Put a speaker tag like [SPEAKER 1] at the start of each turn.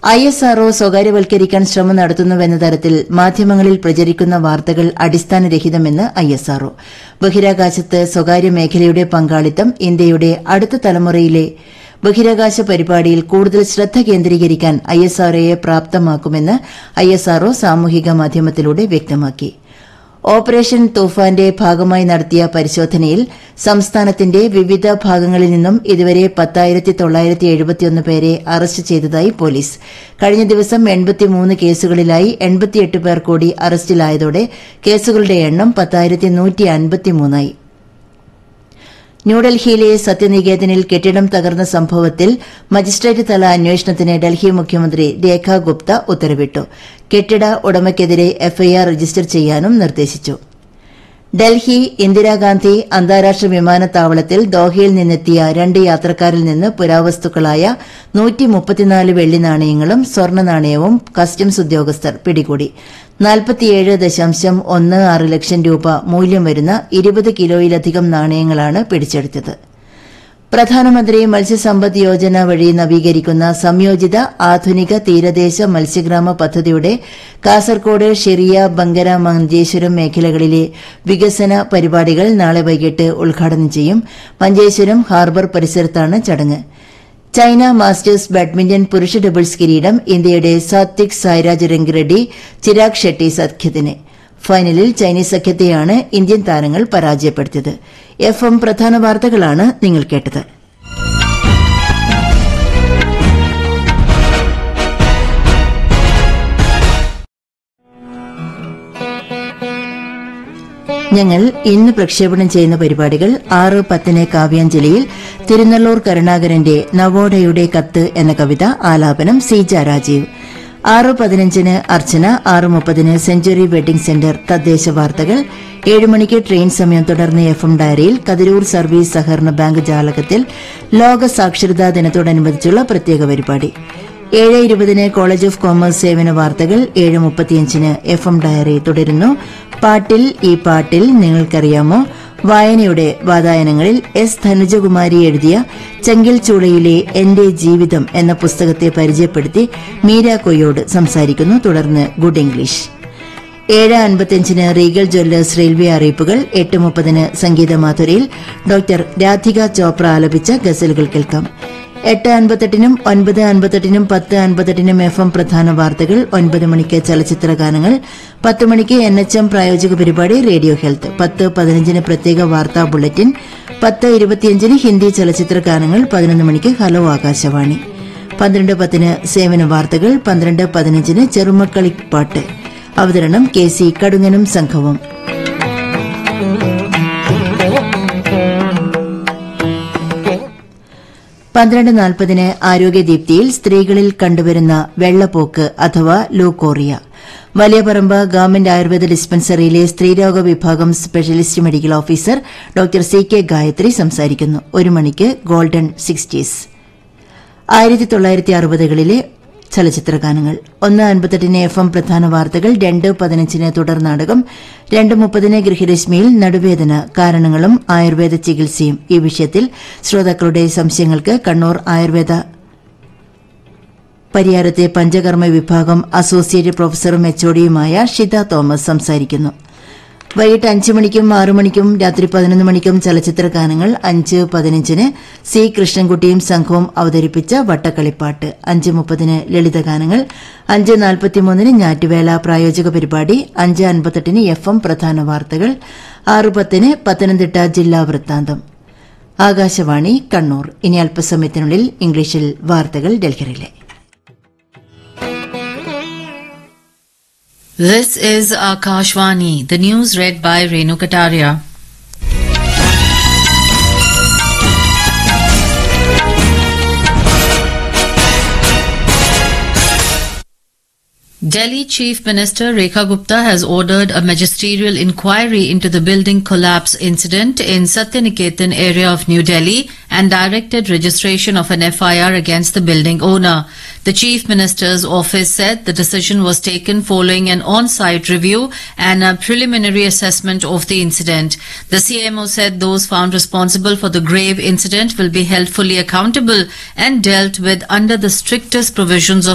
[SPEAKER 1] I S RO സ്വകാര്യവൽക്കരിക്കാൻ ശ്രമം നടത്തുന്നുവെന്ന തരത്തിൽ മാധ്യമങ്ങളിൽ പ്രചരിക്കുന്ന വാർത്തകൾ അടിസ്ഥാനരഹിതമെന്ന് ഐ എസ് ആർഒ ബഹിരാകാശത്ത് സ്വകാര്യ മേഖലയുടെ പങ്കാളിത്തം ഇന്ത്യയുടെ അടുത്ത തലമുറയിലെ ബഹിരാകാശ പരിപാടിയിൽ കൂടുതൽ ശ്രദ്ധ കേന്ദ്രീകരിക്കാൻ ഐ എസ് ആർഒയെ പ്രാപ്തമാക്കുമെന്ന് ഐ എസ് ആർഒ സാമൂഹിക മാധ്യമത്തിലൂടെ വ്യക്തമാക്കി ഓപ്പറേഷൻ തൂഫാന്റെ ഭാഗമായി നടത്തിയ പരിശോധനയിൽ സംസ്ഥാനത്തിന്റെ വിവിധ ഭാഗങ്ങളിൽ നിന്നും ഇതുവരെ പത്തായിരത്തി തൊള്ളായിരത്തി എഴുപത്തിയൊന്ന് പേരെ അറസ്റ്റ് ചെയ്തതായി പോലീസ് കഴിഞ്ഞ ദിവസം എൺപത്തിമൂന്ന് കേസുകളിലായി എൺപത്തിയെട്ട് പേർ കൂടി അറസ്റ്റിലായതോടെ കേസുകളുടെ എണ്ണം പത്തായിരത്തി നൂറ്റി അൻപത്തിമൂന്നായി ന്യൂഡൽഹിയിലെ സത്യനികേതനിൽ കെട്ടിടം തകർന്ന സംഭവത്തിൽ മജിസ്ട്രേറ്റ് തല അന്വേഷണത്തിന് ഡൽഹി മുഖ്യമന്ത്രി രേഖ ഗുപ്ത ഉത്തരവിട്ടു കെട്ടിട ഉടമയ്ക്കെതിരെ എഫ്ഐആർ രജിസ്റ്റർ ചെയ്യാനും നിർദ്ദേശിച്ചു ഡൽഹി ഇന്ദിരാഗാന്ധി അന്താരാഷ്ട്ര വിമാനത്താവളത്തിൽ ദോഹയിൽ നിന്നെത്തിയ രണ്ട് യാത്രക്കാരിൽ നിന്ന് പുരാവസ്തുക്കളായ വെള്ളി നാണയങ്ങളും സ്വർണ്ണ നാണയവും കസ്റ്റംസ് ഉദ്യോഗസ്ഥർ പിടികൂടി നാൽപ്പത്തിയേഴ് ദശാംശം ഒന്ന് ആറ് ലക്ഷം രൂപ മൂല്യം വരുന്ന ഇരുപത് കിലോയിലധികം നാണയങ്ങളാണ് പിടിച്ചെടുത്തത് പ്രധാനമന്ത്രി മത്സ്യസമ്പദ് യോജന വഴി നവീകരിക്കുന്ന സംയോജിത ആധുനിക തീരദേശ മത്സ്യഗ്രാമ പദ്ധതിയുടെ കാസർകോട് ഷിറിയ ബങ്കര മഞ്ചേശ്വരം മേഖലകളിലെ വികസന പരിപാടികൾ നാളെ വൈകിട്ട് ഉദ്ഘാടനം ചെയ്യും മഞ്ചേശ്വരം ഹാർബർ പരിസരത്താണ് ചടങ്ങ് ചൈന മാസ്റ്റേഴ്സ് ബാഡ്മിന്റൺ പുരുഷ ഡബിൾസ് കിരീടം ഇന്ത്യയുടെ സാത്വിക് സായ്രാജ് രംഗിറെഡ്ഡി ചിരാഗ് ഷെട്ടി സഖ്യത്തിന് ഫൈനലിൽ ചൈനീസ് സഖ്യത്തെയാണ് ഇന്ത്യൻ താരങ്ങൾ പരാജയപ്പെടുത്തിയത് എഫ് എം പ്രധാന വാർത്തകളാണ് നിങ്ങൾ കേട്ടത് ഞങ്ങൾ ഇന്ന് പ്രക്ഷേപണം ചെയ്യുന്ന പരിപാടികൾ ആറ് പത്തിന് കാവ്യാഞ്ജലിയിൽ തിരുനള്ളൂർ കരുണാകരന്റെ നവോഡയുടെ കത്ത് എന്ന കവിത ആലാപനം സീജ രാജീവ് ആറ് പതിനഞ്ചിന് അർച്ചന ആറ് മുപ്പതിന് സെഞ്ചുറി വെഡിംഗ് സെന്റർ തദ്ദേശ വാർത്തകൾ ഏഴ് മണിക്ക് ട്രെയിൻ സമയം തുടർന്ന് എഫ് എം ഡയറിയിൽ കതിരൂർ സർവീസ് സഹകരണ ബാങ്ക് ജാലകത്തിൽ ലോക സാക്ഷരതാ ദിനത്തോടനുബന്ധിച്ചുള്ള പ്രത്യേക പരിപാടി ഏഴ് ഇരുപതിന് കോളേജ് ഓഫ് കോമേഴ്സ് സേവന വാർത്തകൾ ഏഴ് മുപ്പത്തിയഞ്ചിന് എഫ് എം ഡയറി തുടരുന്നു പാട്ടിൽ ഈ പാട്ടിൽ നിങ്ങൾക്കറിയാമോ വായനയുടെ വാതായനങ്ങളിൽ എസ് ധനുജകുമാരി എഴുതിയ ചെങ്കിൽ ചൂളയിലെ എന്റെ ജീവിതം എന്ന പുസ്തകത്തെ പരിചയപ്പെടുത്തി മീര കൊയ്യോട് സംസാരിക്കുന്നു തുടർന്ന് ഗുഡ് ഇംഗ്ലീഷ് ഏഴ് അൻപത്തിയഞ്ചിന് റീഗൽ ജ്വല്ലേഴ്സ് റെയിൽവേ അറിയിപ്പുകൾ എട്ട് മുപ്പതിന് സംഗീത മാധുരയിൽ ഡോക്ടർ രാധിക ചോപ്ര ആലപിച്ച ഗസലുകൾ കേൾക്കാം എട്ട് അൻപത്തെട്ടിനും ഒൻപത് അൻപത്തെട്ടിനും പത്ത് അൻപത്തെട്ടിനും എഫ് എം പ്രധാന വാർത്തകൾ ഒൻപത് മണിക്ക് ചലച്ചിത്ര ഗാനങ്ങൾ പത്ത് മണിക്ക് എൻ എച്ച് എം പ്രായോജിക പരിപാടി റേഡിയോ ഹെൽത്ത് പത്ത് പതിനഞ്ചിന് പ്രത്യേക വാർത്താ ബുള്ളറ്റിൻ പത്ത് ഇരുപത്തിയഞ്ചിന് ഹിന്ദി ചലച്ചിത്ര ഗാനങ്ങൾ പതിനൊന്ന് മണിക്ക് ഹലോ ആകാശവാണി പന്ത്രണ്ട് പത്തിന് സേവന വാർത്തകൾ പന്ത്രണ്ട് പതിനഞ്ചിന് ചെറുമക്കളിപ്പാട്ട് അവതരണം കെ സി കടുങ്ങനും സംഘവും പന്ത്രണ്ട് നാൽപ്പതിന് ആരോഗ്യദീപ്തിയിൽ സ്ത്രീകളിൽ കണ്ടുവരുന്ന വെള്ളപ്പോക്ക് അഥവാ ലൂക്കോറിയ വലിയപറമ്പ് ഗവൺമെന്റ് ആയുർവേദ ഡിസ്പെൻസറിയിലെ സ്ത്രീരോഗ വിഭാഗം specialist medical officer doctor C K Gayatri സംസാരിക്കുന്നു ഒരു മണിക്ക് ഗോൾഡൻ സിക്സ്റ്റീസ് ആയിരത്തി തൊള്ളായിരത്തി അറുപതുകളിലെ ചലച്ചിത്ര ഗാനങ്ങൾ ഒന്ന് അൻപത്തെട്ടിന് എഫ് എം പ്രധാന വാർത്തകൾ രണ്ട് പതിനഞ്ചിന് തുടർ നാടകം രണ്ട് മുപ്പതിന് ഗൃഹരശ്മിയിൽ നടുവേദന കാരണങ്ങളും ആയുർവേദ ചികിത്സയും ഈ വിഷയത്തിൽ ശ്രോതാക്കളുടെ സംശയങ്ങൾക്ക് കണ്ണൂർ ആയുർവേദ പരിയാരത്തെ പഞ്ചകർമ്മ വിഭാഗം അസോസിയേറ്റ് പ്രൊഫസറും എച്ച്ഒഡിയുമായ ഷിത തോമസ് സംസാരിക്കുന്നു വൈകിട്ട് അഞ്ച് മണിക്കും ആറു മണിക്കും രാത്രി പതിനൊന്ന് മണിക്കും ചലച്ചിത്ര ഗാനങ്ങൾ അഞ്ച് പതിനഞ്ചിന് സി കൃഷ്ണൻകുട്ടിയും സംഘവും അവതരിപ്പിച്ച വട്ടക്കളിപ്പാട്ട് അഞ്ച് മുപ്പതിന് ലളിതഗാനങ്ങൾ അഞ്ച് നാൽപ്പത്തിമൂന്നിന് ഞാറ്റുവേല പ്രായോജക പരിപാടി അഞ്ച് അൻപത്തെട്ടിന് എഫ് എം പ്രധാന വാർത്തകൾ ആറ് പത്തിന് പത്തനംതിട്ട ജില്ലാ വൃത്താന്തം ആകാശവാണി കണ്ണൂർ ഇനി അല്പസമയത്തിനുള്ളിൽ ഇംഗ്ലീഷിൽ വാർത്തകൾ ഡൽഹിയിലെ
[SPEAKER 2] This is Akashvani, the news read by Renu Kataria. Delhi Chief Minister Rekha Gupta has ordered a magisterial inquiry into the building collapse incident in Satyaniketan area of New Delhi and directed registration of an FIR against the building owner. The Chief Minister's office said the decision was taken following an on-site review and a preliminary assessment of the incident. The CMO said those found responsible for the grave incident will be held fully accountable and dealt with under the strictest provisions of